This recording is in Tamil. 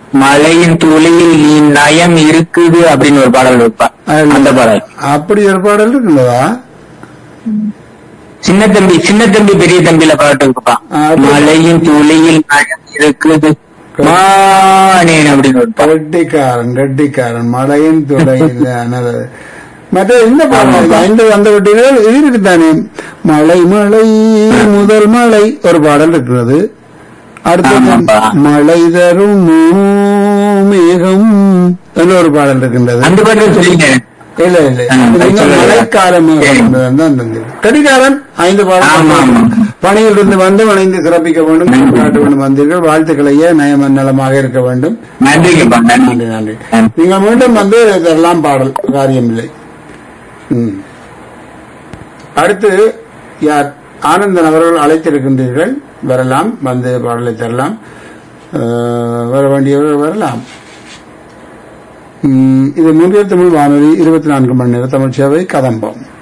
மழையின் துளியில் நீ நயம் இருக்குது அப்படின்னு ஒரு பாடல் வைப்பா அந்த பாடல் அப்படி ஒரு பாடல் இருக்குல்லவா சின்ன தம்பி சின்ன தம்பி பெரிய தம்பியில பாட்டு இருக்குப்பா ஆ, அப்படி- மழையின் துளியில் நயம் இருக்குது மானேன் அப்படின்னு ஒரு பாடல் ரெட்டிக்காரன் ரெட்டிக்காரன் மழையின் துளையில் நல்லது மற்ற இந்த பாடல் ஆமாப்பா. ஐந்து அந்த விட்டீர்கள் இது இருக்குதானே மழை மழை முதல் மழை ஒரு பாடல் இருக்கிறது அடுத்தது ஆமாப்பா. மழை தரும் மேகம் என்ற ஒரு பாடல் இருக்கின்றது அந்த பாட்டு சொல்லிட்டேன் இல்ல இல்ல ஆ, நீங்க சொல்லுங்க. மழைக்காலம் சரி. தான் தந்தது கடிகாரன் ஐந்து ஆமா, பாடல் ஆமா. பணியில் இருந்து வந்து வணைந்து சிறப்பிக்க வேண்டும் காட்ட வேண்டும் வந்தீர்கள் வாழ்த்துக்களையே நயம நலமாக இருக்க வேண்டும் நன்றிங்கப்பா நன்றி நன்றி நன்றி நன்றி. நீங்கள் மீண்டும் வந்து இதெல்லாம் பாடல் காரியமில்லை ம். அடுத்து யார் ஆனந்தன் அவர்கள் அழைத்திருக்கின்றீர்கள் வரலாம் வந்து பாடலை தரலாம் அஹ், வர வேண்டியவர்கள் வரலாம் ம், இது முன்னில் தமிழ் வானொலி இருபத்தி நான்கு மணி நேர தமிழ் சேவை கதம்பம்